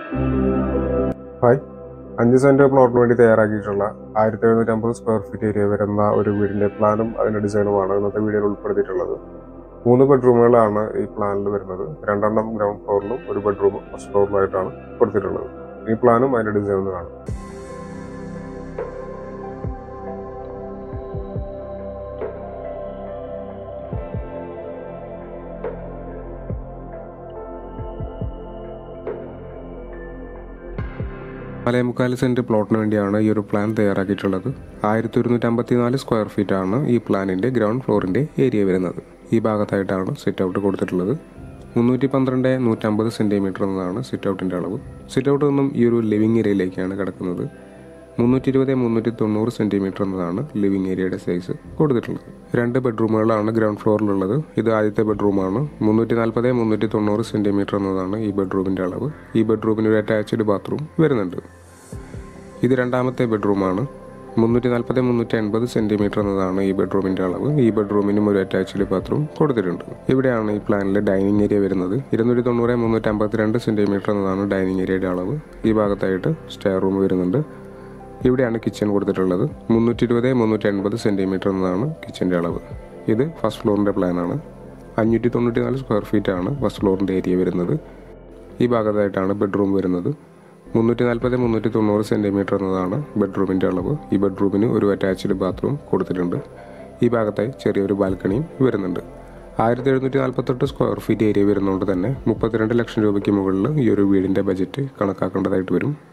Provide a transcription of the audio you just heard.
hi അഞ്ച് saint പ്ലോട്ടിന് വേണ്ടി തയ്യാറാക്കിയിട്ടുള്ള ആയിരത്തി എഴുന്നൂറ്റി അമ്പത് സ്ക്വയർ ഫീറ്റ് ഏരിയ വരുന്ന ഒരു വീടിന്റെ പ്ലാനും അതിന്റെ ഡിസൈനുമാണ് ഇന്നത്തെ വീഡിയോയിൽ ഉൾപ്പെടുത്തിയിട്ടുള്ളത് മൂന്ന് ബെഡ്റൂമുകളാണ് ഈ പ്ലാനിൽ വരുന്നത് രണ്ടെണ്ണം ഗ്രൗണ്ട് ഫ്ലോറിലും ഒരു ബെഡ്റൂം ഫസ്റ്റ് ഫ്ലോറിലായിട്ടാണ് കൊടുത്തിട്ടുള്ളത് ഈ പ്ലാനും അതിന്റെ ഡിസൈനും കാണും മലയമുക്കാൽ സെന്റ് പ്ലോട്ടിന് വേണ്ടിയാണ് ഈ ഒരു പ്ലാൻ തയ്യാറാക്കിയിട്ടുള്ളത് ആയിരത്തി ഒരുന്നൂറ്റി അമ്പത്തിനാല് സ്ക്വയർ ഫീറ്റ് ആണ് ഈ പ്ലാനിന്റെ ഗ്രൗണ്ട് ഫ്ലോറിന്റെ ഏരിയ വരുന്നത് ഈ ഭാഗത്തായിട്ടാണ് സിറ്റ് ഔട്ട് കൊടുത്തിട്ടുള്ളത് മുന്നൂറ്റി പന്ത്രണ്ട് നൂറ്റമ്പത് സെന്റിമീറ്റർ എന്നതാണ് സിറ്റ് ഔട്ടിന്റെ അളവ് സിറ്റ് ഔട്ട് നിന്നും ഈ ഒരു ലിവിംഗ് ഏരിയയിലേക്കാണ് കിടക്കുന്നത് മുന്നൂറ്റി ഇരുപത് മുന്നൂറ്റി തൊണ്ണൂറ് സെന്റിമീറ്റർ എന്നതാണ് ലിവിംഗ് ഏരിയയുടെ സൈസ് കൊടുത്തിട്ടുള്ളത് രണ്ട് ബെഡ്റൂമുകളാണ് ഗ്രൗണ്ട് ഫ്ലോറിലുള്ളത് ഇത് ആദ്യത്തെ ബെഡ്റൂമാണ് മുന്നൂറ്റി നാൽപ്പത് മുന്നൂറ്റി തൊണ്ണൂറ് സെന്റിമീറ്റർ എന്നതാണ് ഈ ബെഡ്റൂമിന്റെ അളവ് ഈ ബെഡ്റൂമിന് ഒരു അറ്റാച്ച്ഡ് ബാത്റൂം വരുന്നുണ്ട് ഇത് രണ്ടാമത്തെ ബെഡ്റൂമാണ് മുന്നൂറ്റി നാൽപ്പത് മുന്നൂറ്റി അൻപത് സെന്റിമീറ്റർ എന്നതാണ് ഈ ബെഡ്റൂമിന്റെ അളവ് ഈ ബെഡ്റൂമിനും ഒരു അറ്റാച്ച്ഡ് ബാത്റൂം കൊടുത്തിട്ടുണ്ട് ഇവിടെയാണ് ഈ പ്ലാനിലെ ഡൈനിങ് ഏരിയ വരുന്നത് ഇരുന്നൂറ്റി തൊണ്ണൂറ് മുന്നൂറ്റി അമ്പത്തിരണ്ട് സെന്റിമീറ്റർ എന്നതാണ് ഡൈനിങ് ഏരിയയുടെ അളവ് ഈ ഭാഗത്തായിട്ട് സ്റ്റെയർ റൂം വരുന്നുണ്ട് ഇവിടെയാണ് കിച്ചൺ കൊടുത്തിട്ടുള്ളത് മുന്നൂറ്റി ഇരുപത് മുന്നൂറ്റി എൺപത് സെൻറ്റിമീറ്റർ എന്നതാണ് കിച്ചൻ്റെ അളവ് ഇത് ഫസ്റ്റ് ഫ്ലോറിൻ്റെ പ്ലാനാണ് അഞ്ഞൂറ്റി തൊണ്ണൂറ്റി നാല് സ്ക്വയർ ഫീറ്റ് ആണ് ഫസ്റ്റ് ഫ്ലോറിൻ്റെ ഏരിയ വരുന്നത് ഈ ഭാഗത്തായിട്ടാണ് ബെഡ്റൂം വരുന്നത് മുന്നൂറ്റി നാൽപ്പത് മുന്നൂറ്റി തൊണ്ണൂറ് സെൻറ്റിമീറ്റർ എന്നതാണ് ബെഡ്റൂമിൻ്റെ അളവ് ഈ ബെഡ്റൂമിന് ഒരു അറ്റാച്ച്ഡ് ബാത്റൂം കൊടുത്തിട്ടുണ്ട് ഈ ഭാഗത്തായി ചെറിയൊരു ബാൽക്കണിയും വരുന്നുണ്ട് ആയിരത്തി എഴുന്നൂറ്റി നാൽപ്പത്തെട്ട് സ്ക്വയർ ഫീറ്റ് ഏരിയ വരുന്നതുകൊണ്ട് തന്നെ മുപ്പത്തിരണ്ട് ലക്ഷം രൂപയ്ക്ക് മുകളിൽ ഈ ഒരു വീടിൻ്റെ ബജറ്റ് കണക്കാക്കേണ്ടതായിട്ട് വരും